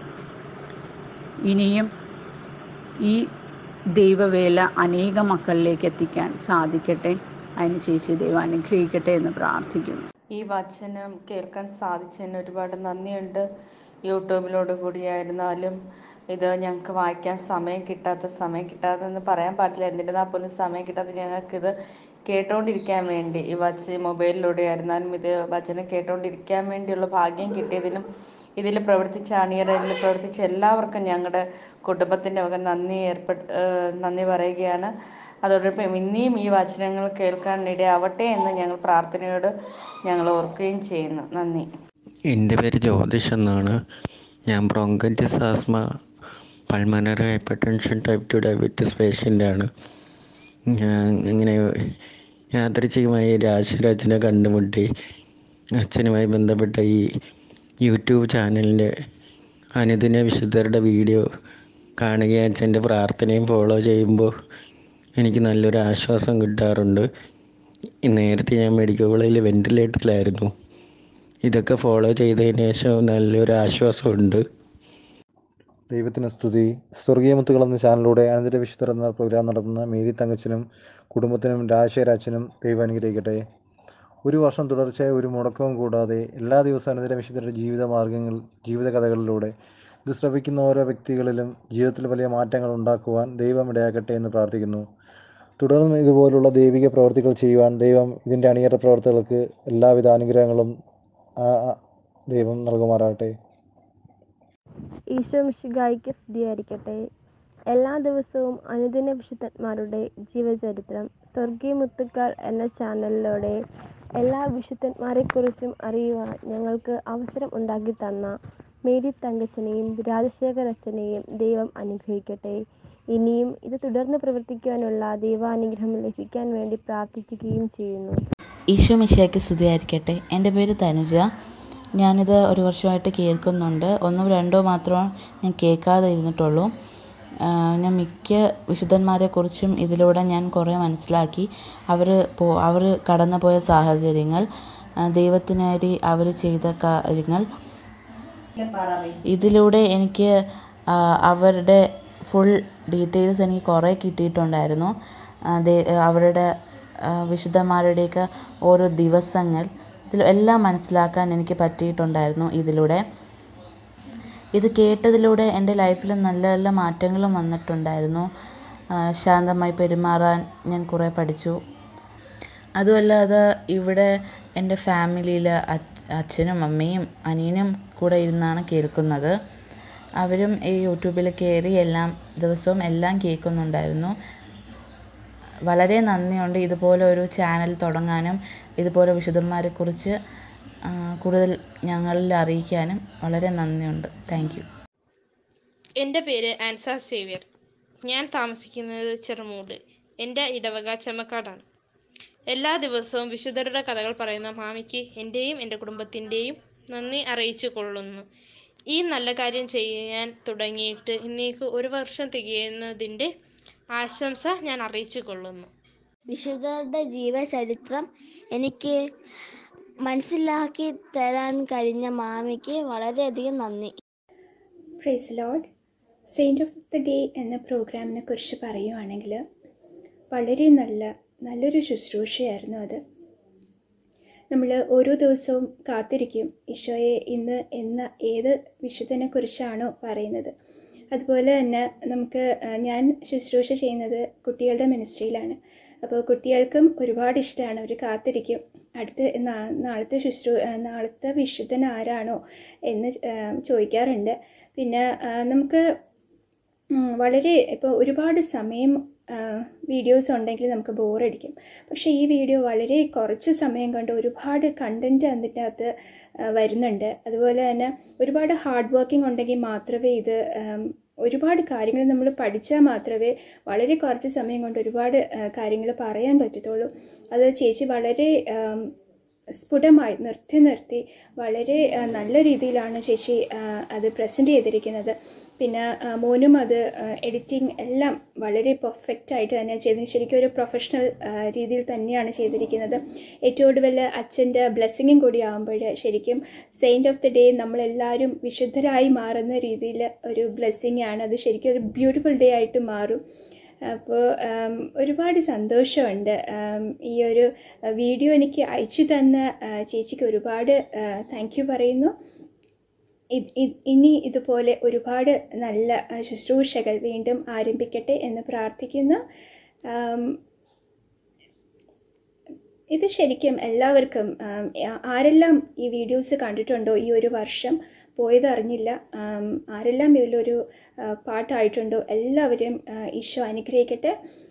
ഇനിയും ഈ ദൈവവേല അനേക മക്കളിലേക്ക് എത്തിക്കാൻ സാധിക്കട്ടെ അതിന് ചേച്ചി ദൈവം അനുഗ്രഹിക്കട്ടെ എന്ന് പ്രാർത്ഥിക്കുന്നു ഈ വചനം കേൾക്കാൻ സാധിച്ചതിന് ഒരുപാട് നന്ദിയുണ്ട് യൂട്യൂബിലോട് കൂടിയായിരുന്നാലും ഇത് ഞങ്ങൾക്ക് വായിക്കാൻ സമയം കിട്ടാത്ത സമയം കിട്ടാത്തെന്ന് പറയാൻ പാടില്ല എന്നിരുന്നാൽ പോലും സമയം കിട്ടാത്ത ഞങ്ങൾക്കിത് കേട്ടോണ്ടിരിക്കാൻ വേണ്ടി ഈ വച്ച് മൊബൈലിലൂടെ ആയിരുന്നാലും ഇത് വചനം കേട്ടോണ്ടിരിക്കാൻ വേണ്ടിയുള്ള ഭാഗ്യം കിട്ടിയതിനും ഇതിൽ പ്രവർത്തിച്ച അണിയറയിൽ പ്രവർത്തിച്ച എല്ലാവർക്കും ഞങ്ങളുടെ കുടുംബത്തിൻ്റെ വക നന്ദി ഏർപ്പെട്ട് ഏഹ് നന്ദി പറയുകയാണ് അതോടൊപ്പം ഇനിയും ഈ വചനങ്ങൾ കേൾക്കാൻ ഇടയാവട്ടെ എന്ന് ഞങ്ങൾ പ്രാർത്ഥനയോട് ഞങ്ങൾ ഓർക്കുകയും ചെയ്യുന്നു നന്ദി എൻ്റെ പേര് ജ്യോതിഷ് എന്നാണ് ഞാൻ bronchitis asthma pulmonary hypertension type two diabetes പേഷ്യൻ്റാണ് ഞാൻ ഇങ്ങനെ യാദൃച്ഛികമായി രാജരാജനെ കണ്ടുമുട്ടി അച്ഛനുമായി ബന്ധപ്പെട്ട ഈ യൂട്യൂബ് ചാനലിൻ്റെ അനുദിന വിശുദ്ധരുടെ വീഡിയോ കാണുകയും അച്ഛൻ്റെ പ്രാർത്ഥനയും ഫോളോ ചെയ്യുമ്പോൾ എനിക്ക് നല്ലൊരു ആശ്വാസം കിട്ടാറുണ്ട് ഈ നേരത്തെ ഞാൻ മെഡിക്കൽ കോളേജിൽ വെൻറ്റിലേറ്ററിലായിരുന്നു ഇതൊക്കെ ഫോളോ ചെയ്തതിന് ശേഷം നല്ലൊരു ആശ്വാസമുണ്ട് ദൈവത്തിന് സ്തുതി സ്വർഗീയ മുത്തുകൾ എന്ന ചാനലിലൂടെ അനന്തര വിശുദ്ധർ എന്ന പ്രോഗ്രാം നടത്തുന്ന മേരി തങ്കച്ചനും കുടുംബത്തിനും രാജശേഖരാച്ചനും ദൈവം അനുഗ്രഹിക്കട്ടെ ഒരു വർഷം തുടർച്ചയായി ഒരു മുടക്കവും കൂടാതെ എല്ലാ ദിവസവും അനന്തര വിശുദ്ധരുടെ ജീവിത മാർഗങ്ങൾ ജീവിത കഥകളിലൂടെ ഇത് ശ്രവിക്കുന്ന ഓരോ വ്യക്തികളിലും ജീവിതത്തിൽ വലിയ മാറ്റങ്ങൾ ഉണ്ടാക്കുവാൻ ദൈവം ഇടയാക്കട്ടെ എന്ന് പ്രാർത്ഥിക്കുന്നു തുടർന്നും ഇതുപോലുള്ള ദൈവിക പ്രവർത്തികൾ ചെയ്യുവാൻ ദൈവം ഇതിൻ്റെ അണിയറ പ്രവർത്തകർക്ക് എല്ലാവിധ അനുഗ്രഹങ്ങളും ആ, ആ, ദൈവം നൽകുമാറാകട്ടെ ഈശോ മിശിഹായിക്ക് സ്തുതിയായിരിക്കട്ടെ എല്ലാ ദിവസവും അനുദിന വിശുദ്ധന്മാരുടെ ജീവചരിത്രം സ്വർഗീയ മുത്തുക്കൾ എന്ന ചാനലിലൂടെ എല്ലാ വിശുദ്ധന്മാരെക്കുറിച്ചും അറിയുവാൻ ഞങ്ങൾക്ക് അവസരം ഉണ്ടാക്കി തന്ന മേരി തങ്കച്ചനെയും രാജശേഖർ അച്ഛനെയും ദൈവം അനുഗ്രഹിക്കട്ടെ ഇനിയും ഇത് തുടർന്ന് പ്രവർത്തിക്കുവാനുള്ള ദൈവാനുഗ്രഹം ലഭിക്കാൻ വേണ്ടി പ്രാർത്ഥിക്കുകയും ചെയ്യുന്നു ഈശോ മിശിയാക്കി സ്തുതിയായിരിക്കട്ടെ എൻ്റെ പേര് തനുജ ഞാനിത് ഒരു വർഷമായിട്ട് കേൾക്കുന്നുണ്ട് ഒന്നോ രണ്ടോ മാത്രമേ ഞാൻ കേൾക്കാതെ ഇരുന്നിട്ടുള്ളൂ ആ, ഞാൻ മിക്ക വിശുദ്ധന്മാരെക്കുറിച്ചും ഇതിലൂടെ ഞാൻ കുറേ മനസ്സിലാക്കി അവർ പോ അവർ കടന്നു പോയ സാഹചര്യങ്ങൾ ആ, ദൈവത്തിനായി അവർ ചെയ്ത കാര്യങ്ങൾ ഇതിലൂടെ എനിക്ക് ആ, അവരുടെ ഫുൾ ഡീറ്റെയിൽസ് എനിക്ക് കുറേ കിട്ടിയിട്ടുണ്ടായിരുന്നു ആ, ദേ- അവരുടെ ആ, വിശുദ്ധന്മാരുടെയൊക്കെ ഓരോ ദിവസങ്ങൾ ഇതിൽ എല്ലാം മനസ്സിലാക്കാൻ എനിക്ക് പറ്റിയിട്ടുണ്ടായിരുന്നു ഇതിലൂടെ ഇത് കേട്ടതിലൂടെ എൻ്റെ ലൈഫിൽ നല്ല നല്ല മാറ്റങ്ങളും വന്നിട്ടുണ്ടായിരുന്നു ആ, ശാന്തമായി പെരുമാറാൻ ഞാൻ കുറേ പഠിച്ചു അതുമല്ലാതെ ഇവിടെ എൻ്റെ ഫാമിലിയിൽ അച്ഛനും അമ്മയും അനിയനും കൂടെ ഇരുന്നാണ് കേൾക്കുന്നത് അവരും ഈ യൂട്യൂബിൽ കയറി എല്ലാം ദിവസവും എല്ലാം കേൾക്കുന്നുണ്ടായിരുന്നു വളരെ നന്ദിയുണ്ട് ഇതുപോലെ ഒരു ചാനൽ തുടങ്ങാനും ഇതുപോലെ വിശുദ്ധന്മാരെക്കുറിച്ച് ആ, കൂടുതൽ ഞങ്ങളിൽ അറിയിക്കാനും വളരെ നന്ദിയുണ്ട് താങ്ക് യു എൻ്റെ പേര് ആൻസ സേവ്യർ ഞാൻ താമസിക്കുന്നത് ചെറുമൂട് എൻ്റെ ഇടവക ചെമ്മക്കാടാണ് എല്ലാ ദിവസവും വിശുദ്ധരുടെ കഥകൾ പറയുന്ന മാമിക്ക് എൻ്റെയും എൻ്റെ കുടുംബത്തിൻ്റെയും നന്ദി അറിയിച്ചു കൊള്ളുന്നു ഈ നല്ല കാര്യം ചെയ്യാൻ തുടങ്ങിയിട്ട് ഇന്നേക്ക് ഒരു വർഷം തികയുന്നതിൻ്റെ ആശംസ ഞാൻ അറിയിച്ചു കൊള്ളുന്നു വിശുദ്ധരുടെ ജീവചരിത്രം എനിക്ക് മനസ്സിലാക്കി തരാൻ കഴിഞ്ഞ മാമിക്ക് വളരെയധികം നന്ദി praise lord saint of the day എന്ന പ്രോഗ്രാമിനെ കുറിച്ച് പറയുവാണെങ്കിൽ വളരെ നല്ല നല്ലൊരു ശുശ്രൂഷയായിരുന്നു അത് നമ്മൾ ഓരോ ദിവസവും കാത്തിരിക്കും ഈശോയെ ഇന്ന് എന്ന ഏത് വിശുദ്ധനെ കുറിച്ചാണോ പറയുന്നത് അതുപോലെ തന്നെ നമുക്ക് ആ, ഞാൻ ശുശ്രൂഷ ചെയ്യുന്നത് കുട്ടികളുടെ മിനിസ്ട്രിയിലാണ് അപ്പോൾ കുട്ടികൾക്കും ഒരുപാട് ഇഷ്ടമാണ് അവർ കാത്തിരിക്കും അടുത്ത് നാ- നാളത്തെ ശുശ്രൂ ആ, നാളത്തെ വിശുദ്ധൻ ആരാണോ എന്ന് ആ, ചോദിക്കാറുണ്ട് പിന്നെ ആ, നമുക്ക് ഉം, വളരെ ഇപ്പോൾ ഒരുപാട് സമയം വീഡിയോസ് ഉണ്ടെങ്കിൽ നമുക്ക് ബോറടിക്കും പക്ഷേ ഈ വീഡിയോ വളരെ കുറച്ച് സമയം കൊണ്ട് ഒരുപാട് കണ്ടൻറ്റ് അതിൻ്റെ അകത്ത് ആ, വരുന്നുണ്ട് അതുപോലെ തന്നെ ഒരുപാട് ഹാർഡ് വർക്കിംഗ് ഉണ്ടെങ്കിൽ മാത്രമേ ഇത് ആം, ഒരുപാട് കാര്യങ്ങൾ നമ്മൾ പഠിച്ചാൽ മാത്രമേ വളരെ കുറച്ച് സമയം കൊണ്ട് ഒരുപാട് കാര്യങ്ങൾ പറയാൻ പറ്റത്തുള്ളൂ അത് ചേച്ചി വളരെ ആം, സ്ഫുടമായി നിർത്തി നിർത്തി വളരെ ആ, നല്ല രീതിയിലാണ് ചേച്ചി ആ, അത് പ്രസൻറ്റ് ചെയ്തിരിക്കുന്നത് പിന്നെ ആ, മോനും അത് എഡിറ്റിംഗ് എല്ലാം വളരെ പെർഫെക്റ്റ് ആയിട്ട് തന്നെ ചെയ്തത് ശരിക്കും ഒരു പ്രൊഫഷണൽ രീതിയിൽ തന്നെയാണ് ചെയ്തിരിക്കുന്നത് ഏറ്റവും ഒടുവിൽ അച്ഛൻ്റെ ബ്ലെസ്സിങ്ങും കൂടി ആകുമ്പോൾ ശരിക്കും സെയിൻറ്റ് ഓഫ് ദി ഡേ നമ്മളെല്ലാവരും വിശുദ്ധരായി മാറുന്ന രീതിയിൽ ഒരു ബ്ലെസ്സിങ് ആണ് അത് ശരിക്കും ഒരു ബ്യൂട്ടിഫുൾ ഡേ ആയിട്ട് മാറും അപ്പോൾ ആം, ഒരുപാട് സന്തോഷമുണ്ട് ആം, ഈ ഒരു വീഡിയോ എനിക്ക് അയച്ചു തന്ന ആ, ചേച്ചിക്ക് ഒരുപാട് താങ്ക് യു പറയുന്നു ഇത് ഇത് ഇനി ഇതുപോലെ ഒരുപാട് നല്ല ആ, ശുശ്രൂഷകൾ വീണ്ടും ആരംഭിക്കട്ടെ എന്ന് പ്രാർത്ഥിക്കുന്നു ആം, ഇത് ശരിക്കും എല്ലാവർക്കും ആം, ആ- ആരെല്ലാം ഈ വീഡിയോസ് കണ്ടിട്ടുണ്ടോ ഈ ഒരു വർഷം പോയത് അറിഞ്ഞില്ല ആം, ആരെല്ലാം ഇതിലൊരു ആ, പാട്ടായിട്ടുണ്ടോ എല്ലാവരും ആ, ഈശോ അനുഗ്രഹിക്കട്ടെ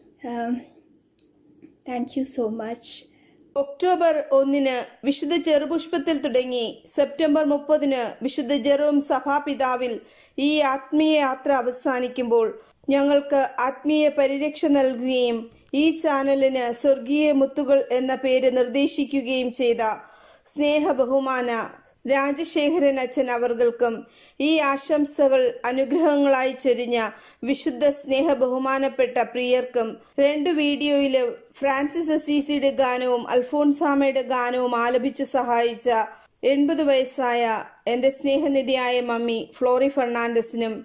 thank you so much October ഒന്നിന് വിശുദ്ധ ചെറുപുഷ്പത്തിൽ തുടങ്ങി സെപ്റ്റംബർ മുപ്പതിന് വിശുദ്ധ ജെറോം സഭാപിതാവിൽ ഈ ആത്മീയ യാത്ര അവസാനിക്കുമ്പോൾ ഞങ്ങൾക്ക് ആത്മീയ പരിരക്ഷ നൽകുകയും ഈ ചാനലിന് സ്വർഗീയ മുത്തുകൾ എന്ന പേര് നിർദ്ദേശിക്കുകയും ചെയ്ത സ്നേഹ ബഹുമാന രാജശേഖരൻ അച്ഛൻ അവർകൾക്കും ഈ ആശംസകൾ അനുഗ്രഹങ്ങളായി ചൊരിഞ്ഞ വിശുദ്ധ സ്നേഹ ബഹുമാനപ്പെട്ട പ്രിയർക്കും രണ്ട് വീഡിയോയില് ഫ്രാൻസിസ് അസീസിയുടെ ഗാനവും അൽഫോൻസാമയുടെ ഗാനവും ആലപിച്ച് സഹായിച്ച എൺപത് വയസ്സായ എൻ്റെ സ്നേഹനിധിയായ മമ്മി ഫ്ലോറി ഫെർണാണ്ടസിനും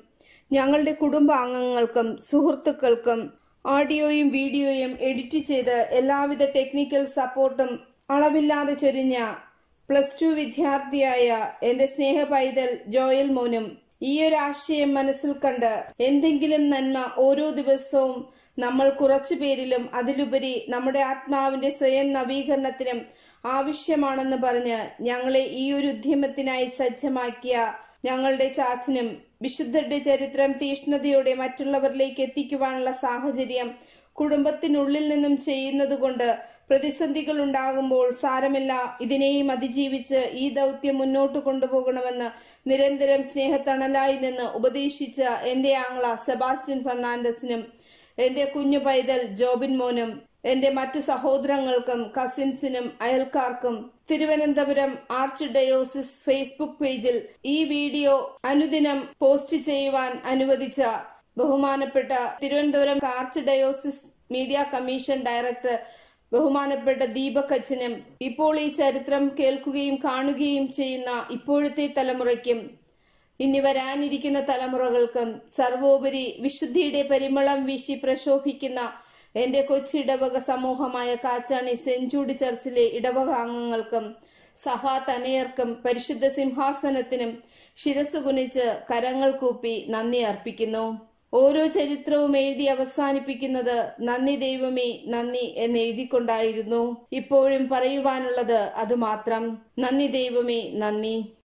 ഞങ്ങളുടെ കുടുംബാംഗങ്ങൾക്കും സുഹൃത്തുക്കൾക്കും ഓഡിയോയും വീഡിയോയും എഡിറ്റ് ചെയ്ത് എല്ലാവിധ ടെക്നിക്കൽ സപ്പോർട്ടും അളവില്ലാതെ ചൊരിഞ്ഞ പ്ലസ് ടു വിദ്യാർത്ഥിയായ എന്റെ സ്നേഹ പൈതൽ ജോയൽ മോനും ഈ ഒരു ആശയം മനസ്സിൽ കണ്ട് എന്തെങ്കിലും നന്മ ഓരോ ദിവസവും നമ്മൾ കുറച്ചു പേരിലും അതിലുപരി നമ്മുടെ ആത്മാവിന്റെ സ്വയം നവീകരണത്തിനും ആവശ്യമാണെന്ന് പറഞ്ഞ് ഞങ്ങളെ ഈ ഒരു ഉദ്യമത്തിനായി സജ്ജമാക്കിയ ഞങ്ങളുടെ ചാച്ചനും വിശുദ്ധരുടെ ചരിത്രം തീഷ്ണതയോടെ മറ്റുള്ളവരിലേക്ക് എത്തിക്കുവാനുള്ള സാഹചര്യം കുടുംബത്തിനുള്ളിൽ നിന്നും ചെയ്യുന്നത് കൊണ്ട് പ്രതിസന്ധികൾ ഉണ്ടാകുമ്പോൾ സാരമില്ല ഇതിനെയും അതിജീവിച്ച് ഈ ദൗത്യം മുന്നോട്ട് കൊണ്ടുപോകണമെന്ന് നിരന്തരം സ്നേഹത്തണലായി നിന്ന് ഉപദേശിച്ച എന്റെ ആംഗ്ല സെബാസ്റ്റ്യൻ ഫെർണാണ്ടസിനും എന്റെ കുഞ്ഞു പൈതൽ ജോബിൻ മോനും എന്റെ മറ്റു സഹോദരങ്ങൾക്കും കസിൻസിനും അയൽക്കാർക്കും തിരുവനന്തപുരം ആർച്ച് ഡയോസിസ് ഫേസ്ബുക്ക് പേജിൽ ഈ വീഡിയോ അനുദിനം പോസ്റ്റ് ചെയ്യുവാൻ അനുവദിച്ച ബഹുമാനപ്പെട്ട Thiruvananthapuram archdiocese media commission director ബഹുമാനപ്പെട്ട ദീപക് അച്ഛനും ഇപ്പോൾ ഈ ചരിത്രം കേൾക്കുകയും കാണുകയും ചെയ്യുന്ന ഇപ്പോഴത്തെ തലമുറയ്ക്കും ഇനി വരാനിരിക്കുന്ന തലമുറകൾക്കും സർവോപരി വിശുദ്ധിയുടെ പരിമളം വീശി പ്രശോഭിക്കുന്ന എന്റെ കൊച്ചിടവക സമൂഹമായ കാച്ചാണി സെന്റ് ജൂഡ് ചർച്ചിലെ ഇടവക അംഗങ്ങൾക്കും സഭാ തനയർക്കും പരിശുദ്ധ സിംഹാസനത്തിനും ശിരസ് കുനിച്ച് കരങ്ങൾ കൂപ്പി നന്ദി അർപ്പിക്കുന്നു ഓരോ ചരിത്രവും എഴുതി അവസാനിപ്പിക്കുന്നത് നന്ദി ദൈവമേ നന്ദി എന്ന് എഴുതിക്കൊണ്ടായിരുന്നു ഇപ്പോഴും പറയുവാനുള്ളത് അതുമാത്രം നന്ദി ദൈവമേ നന്ദി